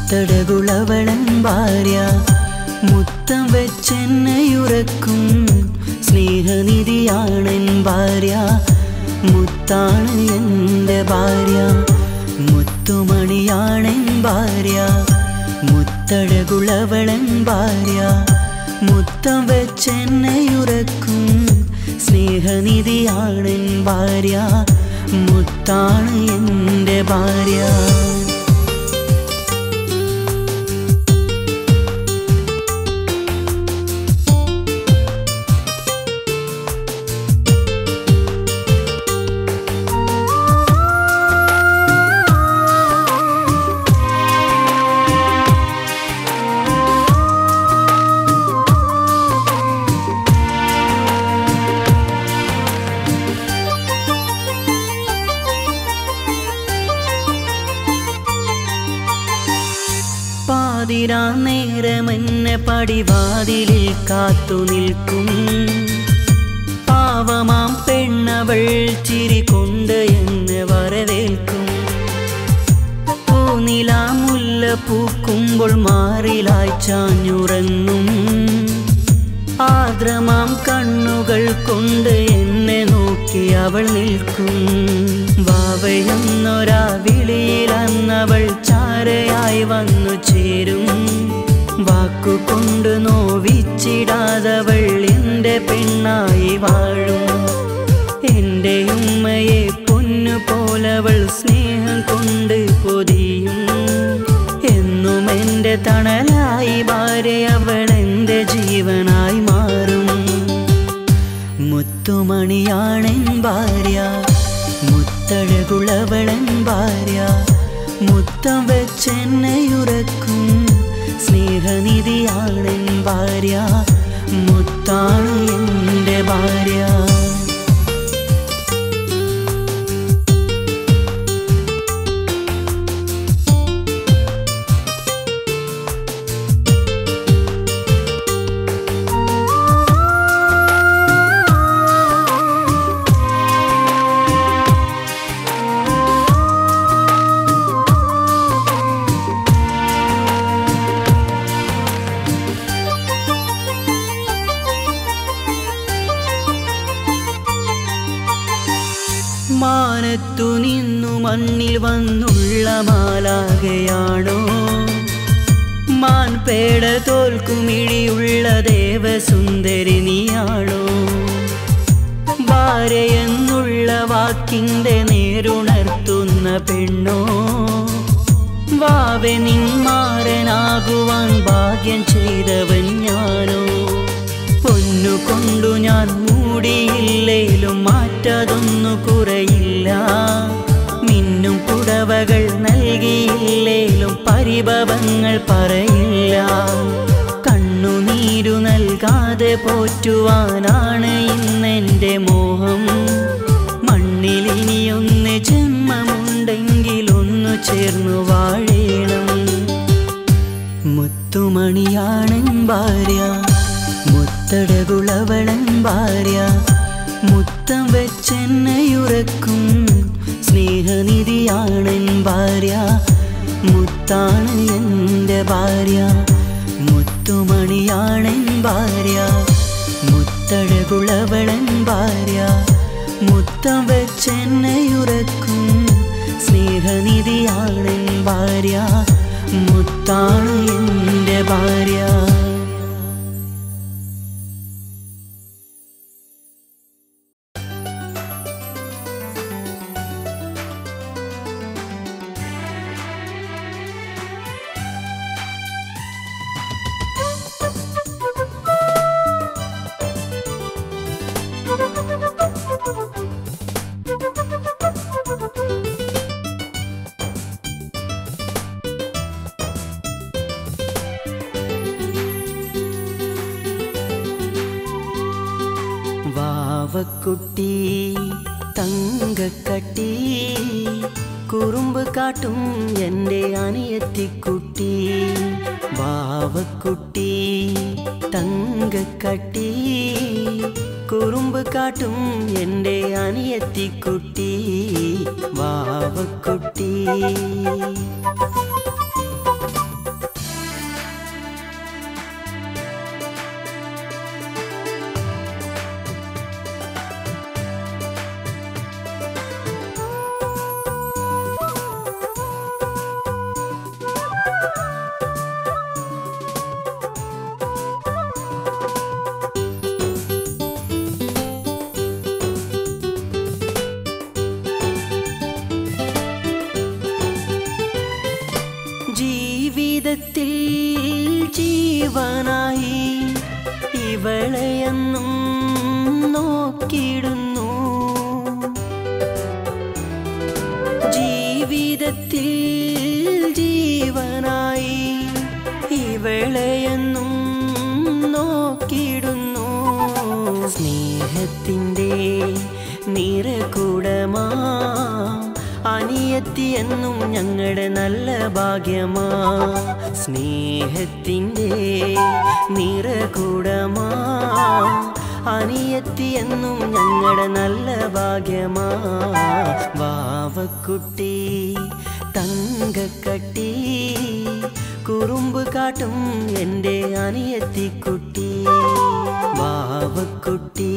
മുത്തടകുളവളൻ ഭാര്യ മുത്തം വെച്ചെന്നെയുറക്കും സ്നേഹനിധിയാണെൻ ഭാര്യ മുത്താണ് എൻ്റെ ഭാര്യ മുത്തുമണിയാണെൻ ഭാര്യ മുത്തഴകുളവളൻ ഭാര്യ മുത്തം വെച്ചെന്നെയുറക്കും സ്നേഹനിധിയാണെൻ ഭാര്യ മുത്താണ് എൻ്റെ ഭാര്യ പാതിരാ നേരമെന്നെ പടിവാതിലിൽ കാത്തു നിൽക്കും പാവമാം പെണ്ണവൾ ചിരി കൊണ്ട് എന്നെ വരവേൽക്കും പൂനില മുല്ല പൂക്കുമ്പോൾ മാറിലായി ചാഞ്ഞുറങ്ങും ആർദ്രമാം കണ്ണുകൾ കൊണ്ട് എന്നെ നോക്കി അവൾ നിൽക്കും വാവയെന്നൊരാ വിളിയിൽ അന്നവൾ ചാരയായി വന്നു ചേരും വാക്കുകൊണ്ട് നോവിച്ചിടാതവൾ എൻ്റെ പെണ്ണായി വാഴും എൻ്റെ ഉമ്മയെ പൊന്നു പോലവൾ സ്നേഹം കൊണ്ട് പൊതിയും എന്നും എൻ്റെ തണലായി ഭാര്യ അവൾ എൻ്റെ ജീവനായി മാറും മുത്തുമണിയാണെൻ ഭാര്യ മുത്തഴകുളവളൻ ഭാര്യ മുത്തം വെച്ചെന്നെയുറക്കും സ്നേഹനിധിയാണെൻ ഭാര്യ മുത്താണ് എൻ്റെ ഭാര്യ മാനത്തു നിന്നു മണ്ണിൽ വന്നുള്ള മാലാകയാണോ മാൻപേട തോൽക്കുമിഴിയുള്ള ദേവസുന്ദരി നീയാണോ ഭാര്യ എന്നുള്ള വാക്കിന്റെ നേരുണർത്തുന്ന പെണ്ണോ വാവെ നിന്മാരനാകുവാൻ ഭാഗ്യം ചെയ്തവൻ ഞാനോ പൊന്നു കൊണ്ടു ഞാൻ മൂടിയില്ലേലും മാറ്റതൊന്നു കുറയില്ല മിന്നും പുടവകൾ നൽകിയില്ലേലും പരിഭവങ്ങൾ പറയില്ല കണ്ണുനീരു നൽകാതെ പോറ്റുവാനാണ് ഇന്നെൻ്റെ മോഹം മണ്ണിൽ ഇനിയൊന്ന് ജന്മമുണ്ടെങ്കിൽ ഒന്നു ചേർന്നു വാഴേണം മുത്തുമണിയാണൻ ഭാര്യ മുത്തടകുളവളൻ ഭാര്യ മുത്തം വെച്ചെന്നെയുറക്കും സ്നേഹനിധിയാണൻ ഭാര്യ മുത്താണ് എൻ്റെ ഭാര്യ മുത്തുമണിയാണൻ ഭാര്യ മുത്തഴകുളവളൻ ഭാര്യ മുത്തം വെച്ചെന്നെയുറക്കും സ്നേഹനിധിയാണൻ ഭാര്യ മുത്താണ് എൻ്റെ ഭാര്യ വാവക്കുട്ടി തങ്കക്കട്ടി കുറുമ്പ് കാട്ടും എൻ്റെ അനിയത്തിക്കുട്ടി വാവക്കുട്ടി തങ്കക്കട്ടി കുറുമ്പ് കാട്ടും എൻ്റെ അനിയത്തിക്കുട്ടി വാവക്കുട്ടി ജീവിതത്തിൽ ജീവനായി ഇവളെയെന്നും നോക്കിയിടുന്നു ജീവിതത്തിൽ ജീവനായി ഇവളെയെന്നും നോക്കിയിടുന്നു സ്നേഹത്തിൻ്റെ നിറകൂടമാ അനിയത്തിയെന്നും ഞങ്ങളുടെ നല്ല ഭാഗ്യമാ സ്നേഹത്തിൻ്റെ നിറകൂടമാ അനിയത്തിയെന്നും ഞങ്ങളുടെ നല്ല ഭാഗ്യമാ വാവക്കുട്ടി തങ്കക്കട്ടി കുറുമ്പ് കാട്ടും എൻ്റെ അനിയത്തിക്കുട്ടി വാവക്കുട്ടി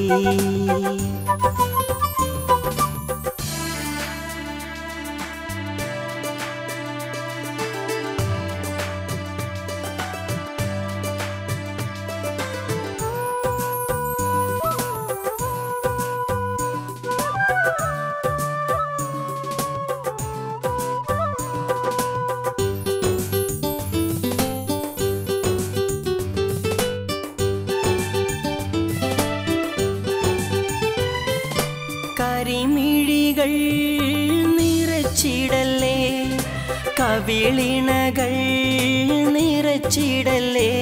കരിമിഴികൾ നിറച്ചിടല്ലേ കവിളിണകൾ നിറച്ചിടല്ലേ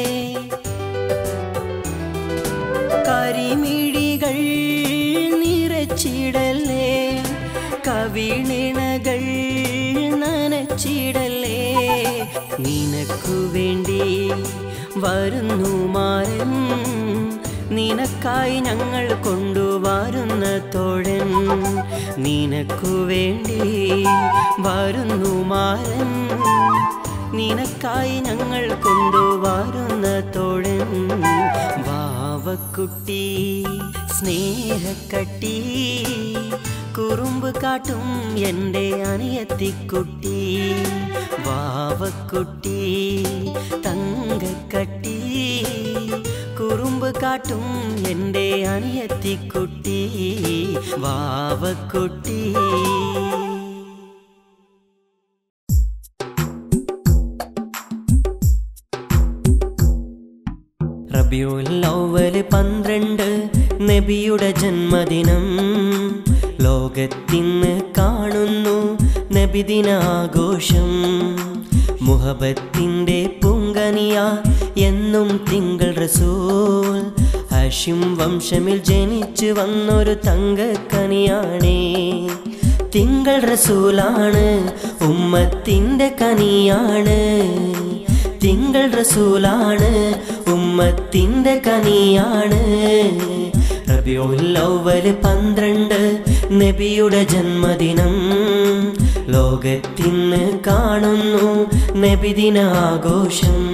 കരിമിഴികൾ നിറച്ചിടല്ലേ കവിളിണകൾ നനച്ചിടല്ലേ നിനക്കു വേണ്ടി വരുന്നു മാരൻ നിനക്കായി ഞങ്ങൾ കൊണ്ടുവരുന്ന തോഴൻ നിനക്കു വേണ്ടി വരുന്നു മാരൻ നിനക്കായി ഞങ്ങൾ കൊണ്ടുവരുന്ന തോഴൻ വാവക്കുട്ടി സ്നേഹക്കട്ടി കുറുമ്പ് കാട്ടും എൻ്റെ അനിയത്തിക്കുട്ടി വാവക്കുട്ടി തങ്കക്കട്ടി കുറുമ്പ് കാട്ടും എൻ്റെ അനിയത്തിക്കുട്ടി വാവക്കുട്ടി റബിയുൽ അവല് പന്ത്രണ്ട് നബിയുടെ ജന്മദിനം ലോകത്തിന്ന് കാണുന്നു നബിദിനാഘോഷം മുഹബത്തിൻ്റെ പുങ്കനിയ എന്നും തിങ്കൾ റസൂൽ ഹഷിം വംശമിൽ ജനിച്ചു വന്നൊരു തങ്കക്കനിയാണേ തിങ്കൾ റസൂലാണ് ഉമ്മത്തിൻ്റെ കനിയാണ് തിങ്കൾ റസൂലാണ് ഉമ്മത്തിൻ്റെ കനിയാണ് റബിയുല്ലവല് പന്ത്രണ്ട് നബിയുടെ ജന്മദിനം ലോകത്തിന്ന് കാണുന്നു നബിദിനാഘോഷം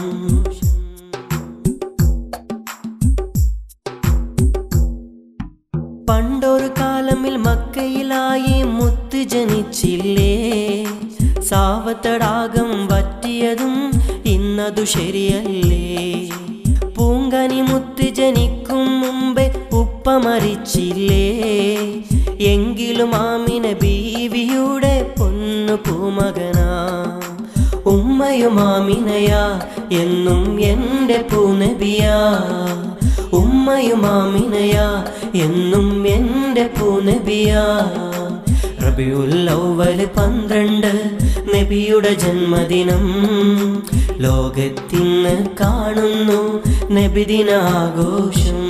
പണ്ടൊരു കാലമിൽ മക്കയിലായി മുത്ത് ജനിച്ചില്ലേ സാവത്തടാകം വറ്റിയതും ഇന്നതു ശരിയല്ലേ പൂങ്കനി മുത്ത് ജനിക്കും മുമ്പേ ഉപ്പ മരിച്ചില്ലേ എങ്കിലും ആമിന ബീവിയുടെ പൊന്നു പൂമകനാ ഉമ്മയും ആമിനയാ എന്നും എൻ്റെ പൂനബിയാ ഉമ്മയും ആമിനയാ എന്നും എൻ്റെ പൂനബിയാ റബിയുല്ലവല് പന്ത്രണ്ട് നബിയുടെ ജന്മദിനം ലോകത്തിന്ന് കാണുന്നു നബിദിനാഘോഷം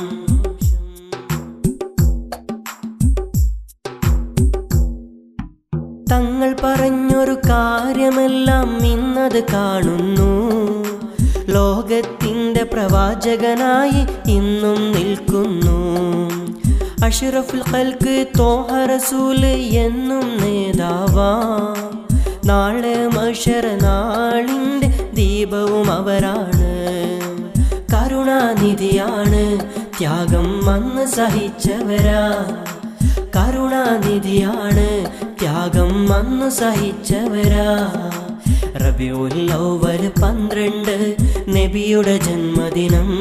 തങ്ങൾ പറഞ്ഞൊരു കാര്യമെല്ലാം ഇന്നത് കാണുന്നു ലോകത്തിൻ്റെ പ്രവാചകനായി ഇന്നും നിൽക്കുന്നു അഷ്റഫുൽ ഖൽക്ക് തോഹ റസൂല് എന്നും നേതാവാ നാളെ മഷറ നാളിൻ്റെ ദീപവും അവരാണ് കരുണാനിധിയാണ് ത്യാഗം വന്ന് സഹിച്ചവരാ കരുണാനിധിയാണ് ത്യാഗം വന്നു സഹിച്ചവരാ റബിയുല്ലവൽ പന്ത്രണ്ട് നബിയുടെ ജന്മദിനം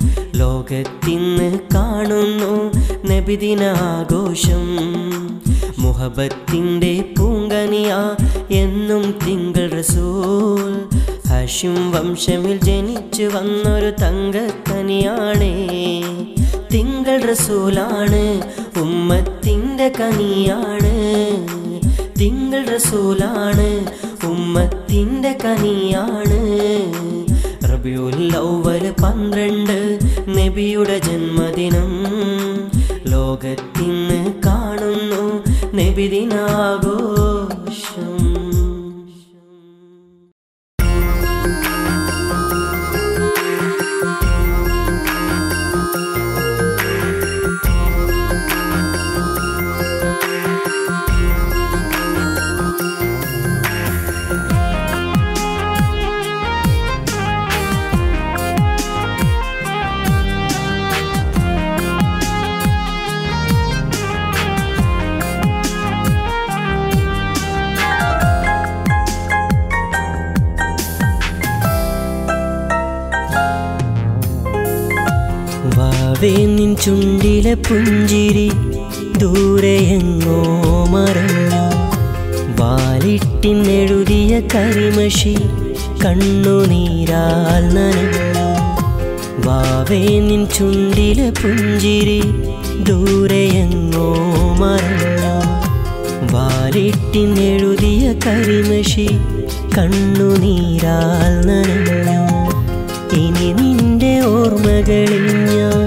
ലോകത്തിന്ന് കാണുന്നു നബിദിനാഘോഷം മുഹബത്തിൻ്റെ പൂങ്കനിയ എന്നും തിങ്കൾ റസൂൽ ഹഷിം വംശമിൽ ജനിച്ചു വന്നൊരു തങ്കക്കനിയാണേ തിങ്കൾ റസൂലാണ് ഉമ്മത്തിൻ്റെ കനിയാണ് തിങ്കൾ റസൂലാണ് ഉമ്മത്തിൻ്റെ കനിയാണ് റബിയുൽ ഔവൽ പന്ത്രണ്ട് നബിയുടെ ജന്മദിനം ലോകത്തിന്ന് കാണുന്നു നബിദിനാഘോഷം വാവേ നിൻ ചുണ്ടിലെ പുഞ്ചിരി ദൂരെയെങ്ങോ മറഞ്ഞു വാലിട്ടിന്നെഴുതിയ കരിമഷി കണ്ണുനീരാൽ നനഞ്ഞു വാവേ നിൻ ചുണ്ടിലെ പുഞ്ചിരി ദൂരെയെങ്ങോ മറഞ്ഞു വാലിട്ടിന്നെഴുതിയ കരിമഷി കണ്ണുനീരാൽ നനഞ്ഞു ഇനി നിന്റെ ഓർമ്മകളിൽ ഞാൻ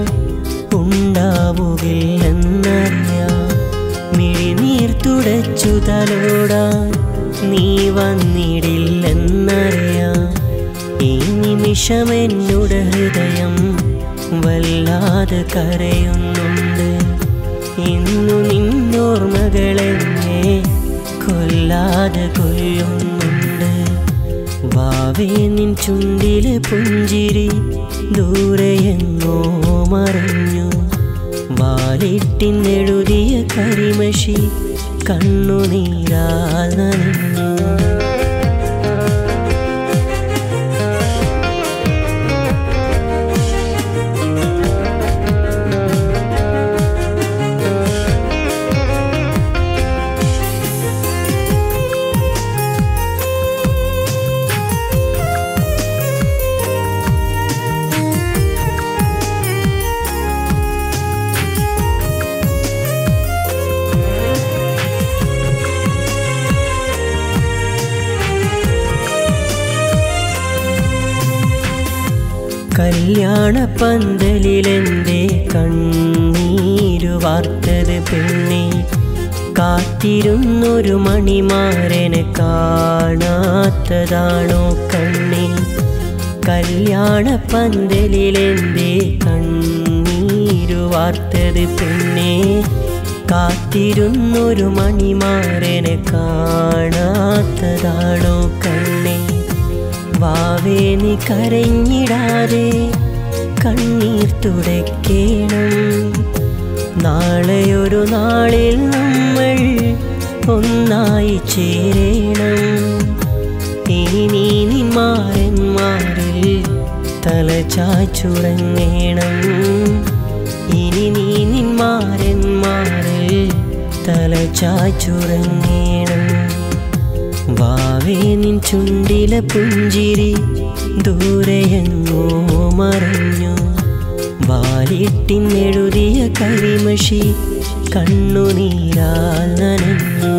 ഉണ്ടാവുകയില്ലെന്നറിയാം മിഴിനീർ തുടച്ചു തലോടാൻ നീ വന്നിടില്ലെന്നറിയാം ഈ നിമിഷം എന്നോട് ഹൃദയം വല്ലാതെ കരയുന്നുണ്ട് ഇന്നു നിന്നോർമ്മകളെന്നെ കൊല്ലാതെ കൊല്ലുന്നുണ്ട് വാവേ നിൻ ചുണ്ടിലെ പുഞ്ചിരി ദൂരെയെങ്ങോ മറഞ്ഞു വാലിട്ടിന്നെഴുതിയ കരിമഷി കണ്ണുനീരാൽ നനഞ്ഞു കല്യാണ പന്തലിലെന്റെ കണ്ണീരു വാർത്തത് പെണ്ണെ കാത്തിരുന്നൊരു മണിമാരനെ കാണാത്തതാണോ കണ്ണെ കല്യാണ പന്തലിലെന്റെ കണ്ണീരു വാർത്തത് പെണ്ണെ കാത്തിരുന്നൊരു മണിമാരനെ കാണാത്തതാണോ കണ്ണെ വാവേ നീ കരഞ്ഞിടാതെ കണ്ണീർ തുടയ്ക്കണം നാളെയൊരു നാളിൽ നമ്മൾ ഒന്നായി ചേരണം ഇനി നീ നിന്മാരന്മാരിൽ തല ചാച്ചുറങ്ങേണം ഇനി നീ നിന്മാരന്മാരിൽ തല ചാച്ചുറങ്ങേണം വാവേ നിൻ ചുണ്ടിലെ പുഞ്ചിരി ദൂരെയെങ്ങോ മറഞ്ഞു വാലിട്ടിന്നെഴുതിയ കരിമഷി കണ്ണുനീരാൽ നനഞ്ഞു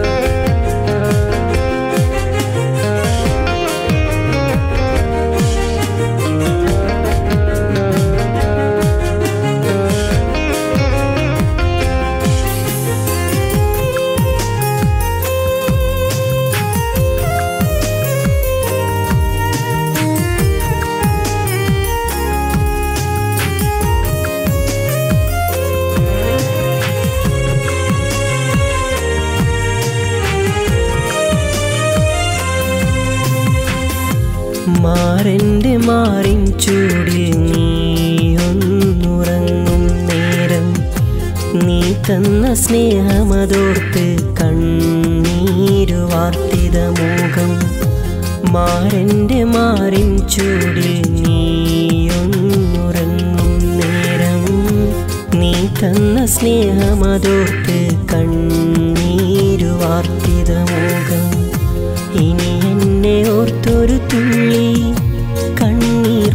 മാറിൻ്റെ മാറിൻ ചൂടിൽ നീ ഒന്നുറങ്ങും നേരം നീ തന്ന സ്നേഹമതോർത്ത് കണ്ണീരു വാർത്തിത മോഹം മാറിൻ്റെ മാറിൻ ചൂടിൽ നീ ഒന്നുറങ്ങും നേരം നീ തന്ന സ്നേഹമതോർത്ത് കണ്ണീ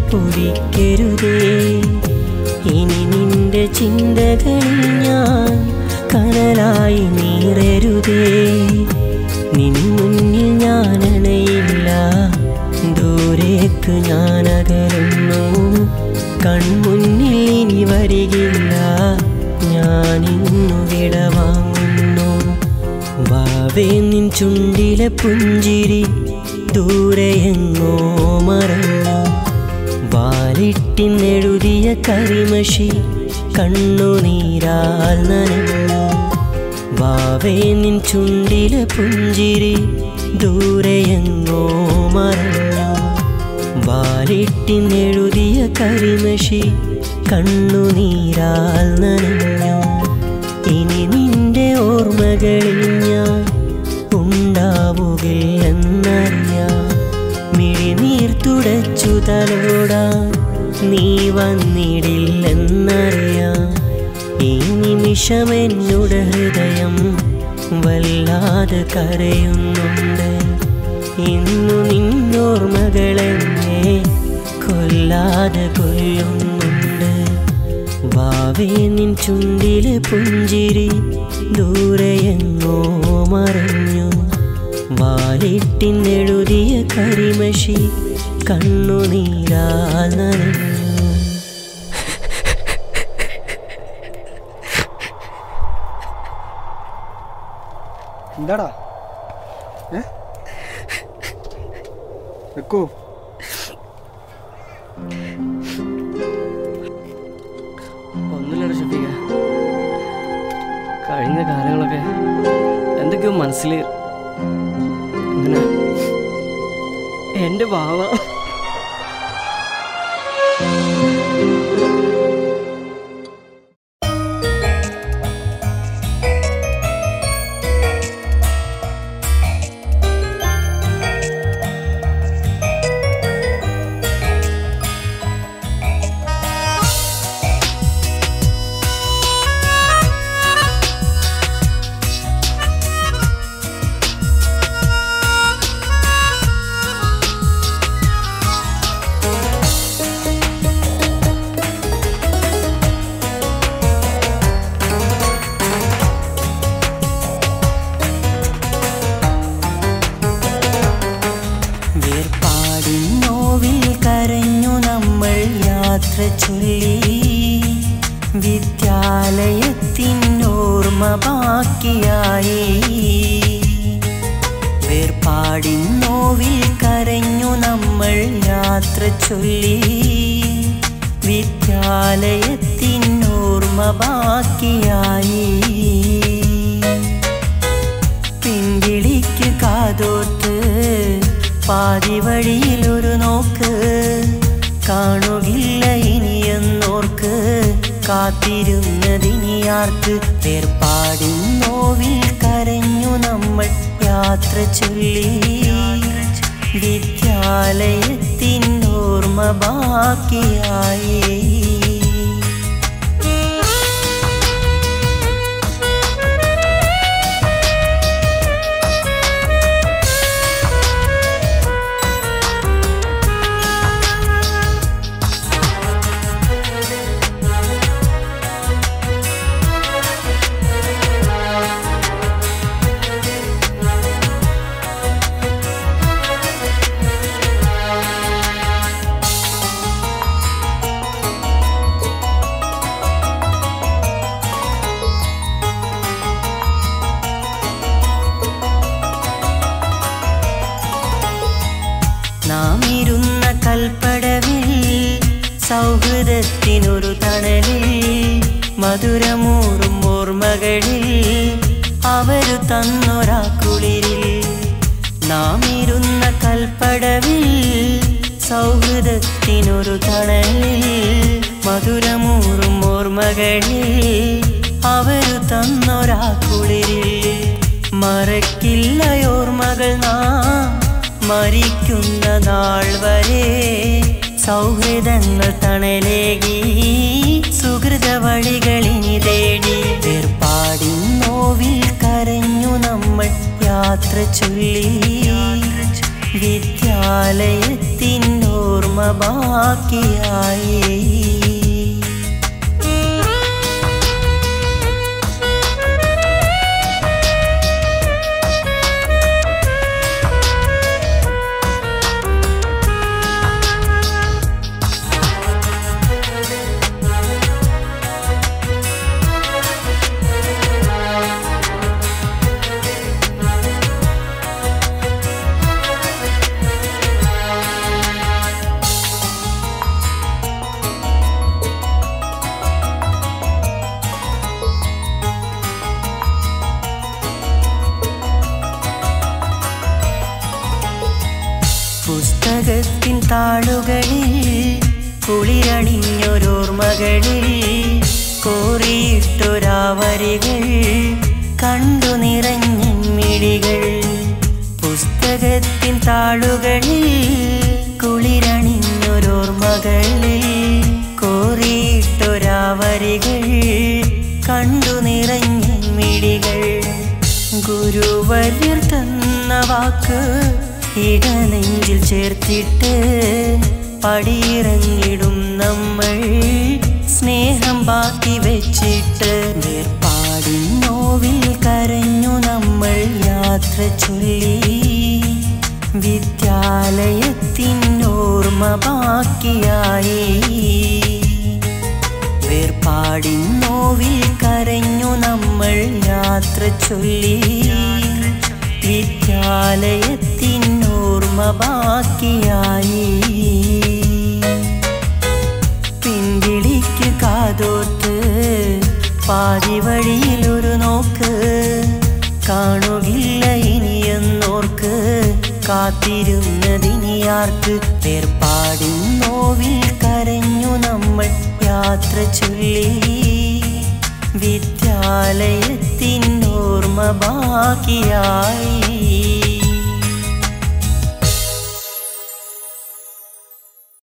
പൊടിക്കരുതേ ഇനി നിന്റെ ചിന്തകളിൽ ഞാൻ കനലായി നീറരുതേ നിൻ മുന്നിൽ ഞാൻ അണയില്ല ദൂരേക്ക് ഞാൻ അകലുന്നു കൺമുന്നിൽ ഇനി വരികില്ല ഞാൻ ഇന്നു വിടവാങ്ങുന്നു വാവേ നിൻ ചുണ്ടിലെ പുഞ്ചിരി ദൂരെയെങ്ങോ മറന്നു വാലിട്ടിന്നെഴുതിയ കരിമഷി കണ്ണുനീരാൽ നനഞ്ഞു വാവേ നിൻ ചുണ്ടിലെ പുഞ്ചിരി ദൂരെയെങ്ങോ മറഞ്ഞു വാലിട്ടിന്നെഴുതിയ കരിമഷി കണ്ണുനീരാൽ നനഞ്ഞു ഇനി നിന്റെ ഓർമ്മകളിൽ ഞാൻ ഉണ്ടാവുകയെന്നറിയാം മിഴിനീർ തുടച്ചു തലോടാൻ നീ വന്നിടില്ലെന്നറിയാം ഈ നിമിഷം എന്നുടെ ഹൃദയം വല്ലാതെ കരയുന്നുണ്ട് ഇന്നു നിന്നോർമ്മകളെന്നെ കൊല്ലാതെ കൊല്ലുന്നുണ്ട് വാവേ നിൻ ചുണ്ടിലെ പുഞ്ചിരി ദൂരെയെങ്ങോ മറഞ്ഞു വാലിട്ടിന്നെഴുതിയ കരിമഷി കണ്ണുനീരാൽ നനഞ്ഞു എന്താടാ ഏ വെക്കൂ ഒന്നുമില്ലട ഷഫീക കഴിഞ്ഞ കാലങ്ങളൊക്കെ എന്തൊക്കെയോ മനസ്സിൽ ഇങ്ങനെ എൻ്റെ ഭാവ വേർപാടിൻ നോവിൽ കരഞ്ഞു നമ്മൾ യാത്ര ചൊല്ലി വിദ്യാലയത്തിൻ ഓർമ്മ ബാക്കിയായി വേർപാടിൻ നോവിൽ കരഞ്ഞു നമ്മൾ യാത്ര ചൊല്ലി വിദ്യാലയത്തിൻ ഓർമ്മ ബാക്കിയായി പിൻവിളിക്ക് കാതോത്ത് പാതി വഴിയിൽ ഒരു നോക്ക് കാണുകില്ല ഇനിയെന്നോർക്ക് കാത്തിരുന്നതിനിയാർക്ക് വേർപാടിൻ നോവിൽ കരഞ്ഞു നമ്മൾ യാത്ര ചൊല്ലി വിദ്യാലയത്തിൻ ഓർമ്മ ബാക്കിയായി നാം ഇരുന്ന കൽപ്പടവിൽ സൗഹൃദത്തിനൊരു തണലിൽ മധുരമൂറും ഓർമ്മകളിൽ അവരു തന്നൊരാ കുളിരിൽ നാം ഇരുന്ന കൽപ്പടവിൽ സൗഹൃദത്തിനൊരു തണലിൽ മധുരമൂറും ഓർമ്മകളിൽ അവരു തന്നൊരാ കുളിരിൽ മറക്കില്ലയോർമ്മകൾ നാം മരിക്കുന്ന നാൾ വരെ സൗഹൃദങ്ങൾ തണലേകി സുഹൃത വഴികളിനി തേടി വേർപാടിൻ നോവിൽ കരഞ്ഞു നമ്മൾ യാത്ര ചൊല്ലി വിദ്യാലയത്തിൻ ഓർമ്മ ബാക്കിയായി പുസ്തകത്തിൻ താളുകളിൽ കുളിരണിഞ്ഞൊരോർമ്മകളിൽ കോറിയിട്ടൊരാവരികൾ കണ്ടു നിറഞ്ഞ മിഴികൾ പുസ്തകത്തിൻ താളുകളിൽ കുളിരണിഞ്ഞൊരോർമ്മകളിൽ കോറിയിട്ടൊരാവരികൾ കണ്ടു നിറഞ്ഞ മിഴികൾ ഗുരുവര്യർ തന്ന വാക്ക് ഇടനെഞ്ചിൽ ചേർത്തിട്ട് പടിയിറങ്ങിടും നമ്മൾ സ്നേഹം ബാക്കി വെച്ചിട്ട് വേർപാടിൻ നോവിൽ കരഞ്ഞു നമ്മൾ യാത്ര ചൊല്ലി വിദ്യാലയത്തിൻ ഓർമ്മ ബാക്കിയായി വേർപാടിൻ നോവിൽ കരഞ്ഞു നമ്മൾ യാത്ര ചൊല്ലി വിദ്യാലയത്തിൻ ഓർമ്മ ബാക്കിയായി പിൻവിളിക്ക് കാതോർത്ത് പാതി വഴിയിൽ ഒരു നോക്ക് കാണുകില്ല ഇനിയെന്നോർക്ക് കാത്തിരുന്നതിനിയാർക്ക് വേർപാടിൻ നോവിൽ കരഞ്ഞു നമ്മൾ യാത്ര ചൊല്ലി വിദ്യാലയത്തിൻ ഓർമ്മ ബാക്കിയായി